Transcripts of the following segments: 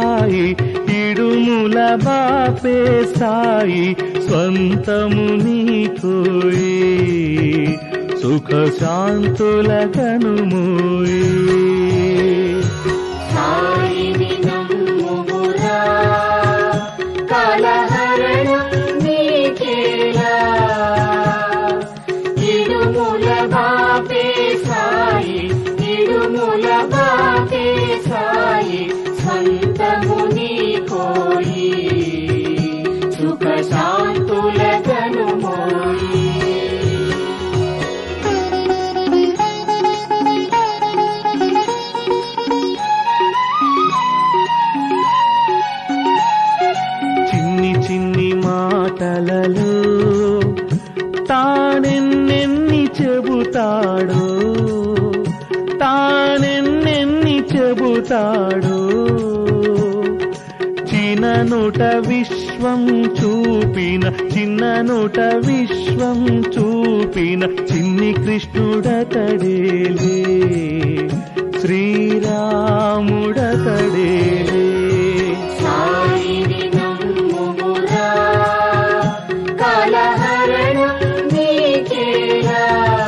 సాయి ఇడుముల బాపే సాయి స్వంతము నీకోయి సుఖ శాంతుల కనుమోయి సాయిని నమ్ముమురా కలహరణం నీకేలా ఇడుముల బాపే సాయి ఇడుముల బాపే సాయి స్వంతము నీకోయి సుఖ శాంతుల గనుమోయి చిన్ని చిన్ని మాటలలో తానెన్నెన్ని చెబుతాడో తానెన్నెన్ని చెబుతాడో చిన్ననుట విశ్వం చూపిన చిన్ననుట విశ్వం చూపిన చిన్ని కృష్ణుడతడేలే శ్రీరాముడతడేలే సాయిని నమ్ముమురా కలహరణం నీకేలా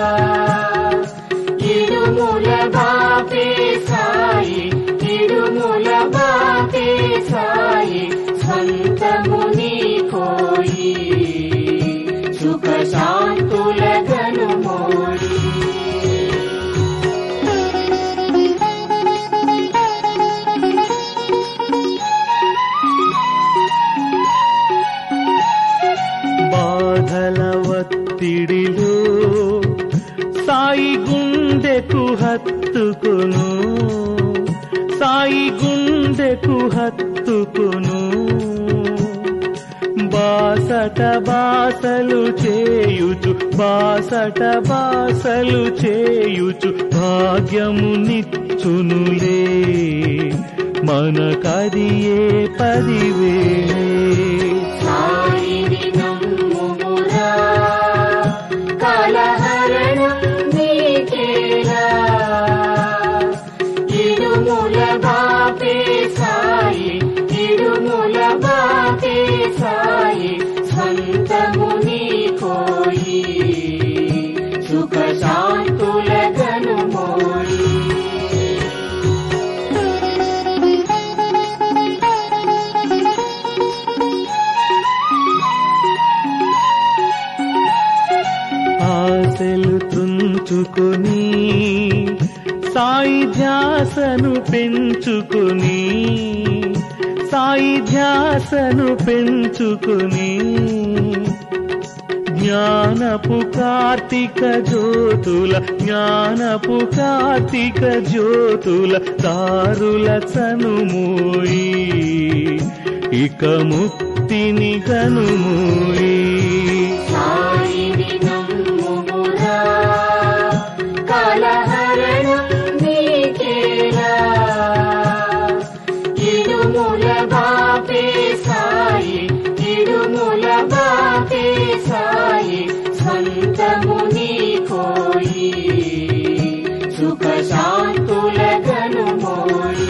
ఇడుముల బాపే సాయి ఇడుముల బాపే సాయి స్వంతము నీకోయి సుఖ శాంతుల గనుమోయి బాధల ఒత్తిడిలో సాయి గుండెకు హత్తుకును సాయి గుండెకు హత్తుకును బాసట బాసలు చేయుచు బాసట బాసలు చేయుచు భాగ్యము నిచ్చునులే మనకదియే పదివేలే సాయిని నమ్ముమురా కలహరణం నీకేలా ఇడుముల బాపే సాయి ఇడుముల బాపే సాయి స్వంతము నీకోయి సుఖ శాంతుల గనుమోయి ఆశలు తుంచుకొని సాయి ధ్యాసను పెంచుకొని సాయి ధ్యాసను పెంచుకొని జ్ఞానపు కార్తీక జ్యోతుల జ్ఞానపు కార్తీక జ్యోతుల దారుల చనుమోయి ఇక ముక్తిని కనుమోయి సాయిని నమ్ముమురా కలహరణం నీకేలా ఇడుముల బాపే సాయి ఇడుముల బాపే సాయి స్వంతము నీకోయి సుఖ శాంతుల గనుమోయి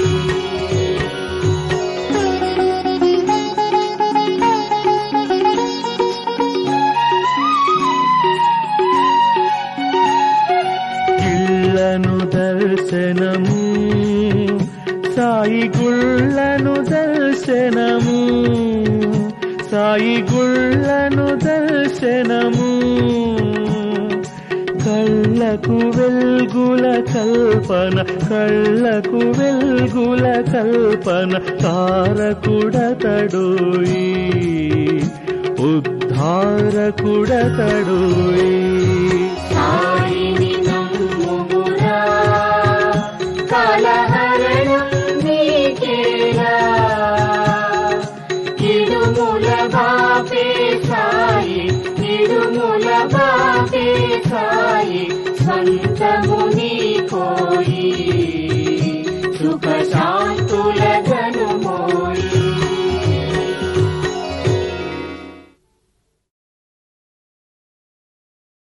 ఇళ్లను దర్శనము సాయి గుళ్ళను దర్శనము సాయి గుళ్ళను దర్శనము కళ్ళకు వెల్గుల కల్పన కళ్ళకు వెల్గుల కల్పన తారకుడతడోయి ఉద్ధారకుడతడోయి సాయిని నమ్ముమురా కలహరణం నీకేలా ఇడుముల బాపే సాయి ఇడుముల బాపే సాయి స్వంతం